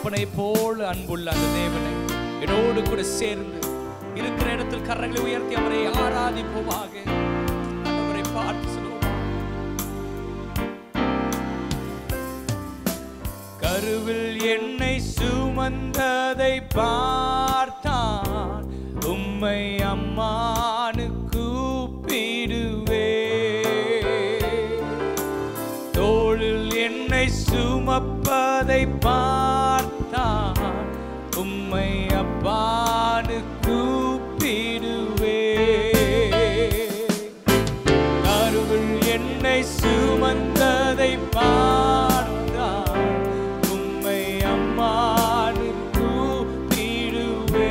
தகப்பனை போல அன்புள்ள அந்த தேவனை என்னோடு கூட சேர்ந்து இருக்கிற இடத்தில் கரங்களை உயர்த்தி அவரை ஆராதிப்போமாக அவரை பார்த்து சொல்லுவோமா கருவில் என்னை சுமந்ததை பார்த்தான் உம்மை அம்மானு கூப்பிடுவே தோளில் என்னை சுமப்பதை பார்த்தான் உம்மை அப்பானு கூப்பிடுவே கருவில் என்னை சுமந்ததை பார்த்தான் உம்மை அம்மானு கூப்பிடுவே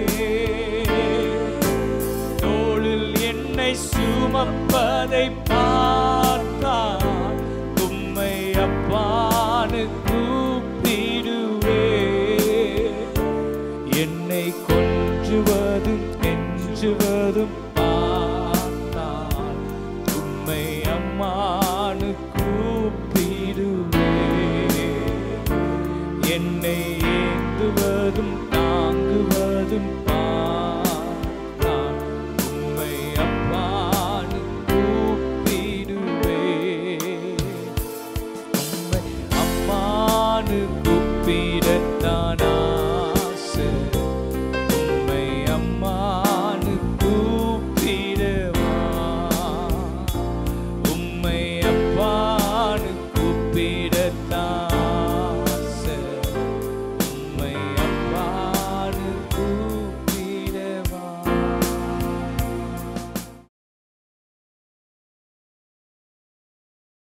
தோளில் என்னை சுமப்பதை பார்த்தான் உம்மை அப்பானு கூப்பிடுவே என்னை கொஞ்சுவதும் கெஞ்சுவதும் பார்த்தான் உம்மை அம்மானு கூப்பிடுவே என்னை ஏந்துவதும் தாங்குவதும் பார்த்தான் உம்மை அப்பானு கூப்பிடுவே உம்மை அம்மானு